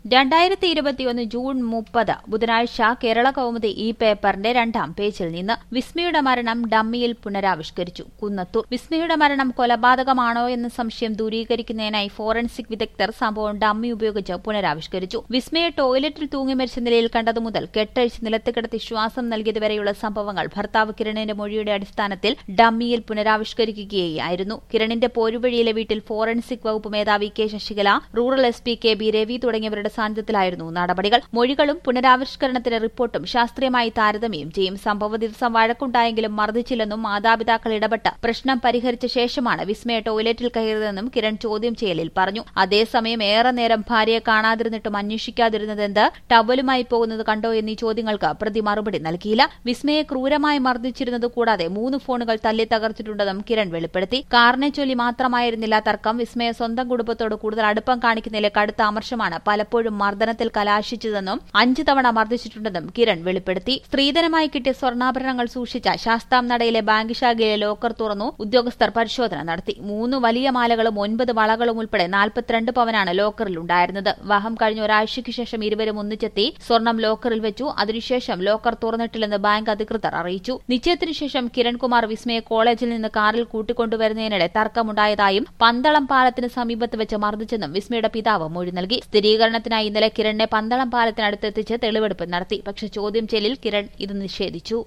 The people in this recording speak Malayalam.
രണ്ടായിരത്തി ഇരുപത്തിയൊന്ന് ജൂൺ മുപ്പത് ബുധനാഴ്ച കേരള കൗമുദി ഈ പേപ്പറിന്റെ രണ്ടാം പേജിൽ നിന്ന് വിസ്മയുടെ മരണം ഡമ്മിയിൽ പുനരാവിഷ്കരിച്ചു കുന്നത്തൂർ വിസ്മയുടെ മരണം കൊലപാതകമാണോ എന്ന സംശയം ദൂരീകരിക്കുന്നതിനായി ഫോറൻസിക് വിദഗ്ധർ സംഭവം ഡമ്മി ഉപയോഗിച്ച് പുനരാവിഷ്കരിച്ചു വിസ്മയെ ടോയ്ലറ്റിൽ തൂങ്ങി മരിച്ച നിലയിൽ കണ്ടതു മുതൽ കെട്ടഴിച്ച് നിലത്ത് കിടത്തി ശ്വാസം നൽകിയതുവരെയുള്ള സംഭവങ്ങൾ ഭർത്താവ് കിരണിന്റെ മൊഴിയുടെ അടിസ്ഥാനത്തിൽ ഡമ്മിയിൽ പുനരാവിഷ്കരിക്കുകയായിരുന്നു കിരണിന്റെ പോരുവഴിയിലെ വീട്ടിൽ ഫോറൻസിക് വകുപ്പ് മേധാവി K Sasikala rural S P K B Ravi തുടങ്ങിയവരുടെ സാന്നിധ്യത്തിലായിരുന്നു നടപടികൾ മൊഴികളും പുനരാവിഷ്കരണത്തിന്റെ റിപ്പോർട്ടും ശാസ്ത്രീയമായി താരതമ്യം ചെയ്യും സംഭവ ദിവസം വഴക്കുണ്ടായെങ്കിലും മർദ്ദിച്ചില്ലെന്നും മാതാപിതാക്കൾ ഇടപെട്ട് പ്രശ്നം പരിഹരിച്ച ശേഷമാണ് വിസ്മയ ടോയ്ലറ്റിൽ കയറിയതെന്നും കിരൺ ചോദ്യം ചെയ്യലിൽ പറഞ്ഞു അതേസമയം ഏറെ നേരം ഭാര്യയെ കാണാതിരുന്നിട്ടും അന്വേഷിക്കാതിരുന്നതെന്ത് ടവലുമായി പോകുന്നത് കണ്ടോ എന്നീ ചോദ്യങ്ങൾക്ക് പ്രതി മറുപടി നൽകിയില്ല വിസ്മയെ ക്രൂരമായി മർദ്ദിച്ചിരുന്നത് കൂടാതെ മൂന്ന് ഫോണുകൾ തല്ലി തകർത്തിട്ടുണ്ടെന്നും കിരൺ വെളിപ്പെടുത്തി കാറിനെ ചൊല്ലി മാത്രമായിരുന്നില്ല തർക്കം വിസ്മയ സ്വന്തം കുടുംബത്തോട് കൂടുതൽ അടുപ്പം കാണിക്കുന്നതിലെ കടുത്ത അമർഷമാണ് പലപ്പോഴും മർദ്ദനത്തിൽ കലാശിച്ചതെന്നും അഞ്ചു തവണ മർദ്ദിച്ചിട്ടുണ്ടെന്നും കിരൺ വെളിപ്പെടുത്തി സ്ത്രീധനമായി കിട്ടിയ സ്വർണ്ണാഭരണങ്ങൾ സൂക്ഷിച്ച ശാസ്താം നടയിലെ ബാങ്ക് ശാഖയിലെ ലോക്കർ തുറന്നു ഉദ്യോഗസ്ഥർ പരിശോധന നടത്തി മൂന്ന് വലിയ മാലകളും ഒൻപത് വളകളും ഉൾപ്പെടെ നാൽപ്പത്തിരണ്ട് പവനാണ് ലോക്കറിൽ ഉണ്ടായിരുന്നത് വിവാഹം കഴിഞ്ഞ ഒരാഴ്ചയ്ക്ക് ശേഷം ഇരുവരും ഒന്നിച്ചെത്തി സ്വർണം ലോക്കറിൽ വെച്ചു അതിനുശേഷം ലോക്കർ തുറന്നിട്ടില്ലെന്ന് ബാങ്ക് അധികൃതർ അറിയിച്ചു നിശ്ചയത്തിനു ശേഷം കിരൺകുമാർ വിസ്മയെ കോളേജിൽ നിന്ന് കാറിൽ കൂട്ടിക്കൊണ്ടുവരുന്നതിനിടെ തർക്കമുണ്ടായതായും പന്തളം പാലത്തിന് സമീപത്ത് വെച്ച് മർദ്ദിച്ചെന്നും വിസ്മയുടെ പിതാവ് മൊഴി നൽകി സ്ഥിരീകരണത്തിനായി ഇന്നലെ കിരണിനെ പന്തളം പാലത്തിനടുത്തെത്തിച്ച് തെളിവെടുപ്പ് നടത്തി പക്ഷേ ചോദ്യം ചെയ്യലിൽ കിരൺ ഇത് നിഷേധിച്ചു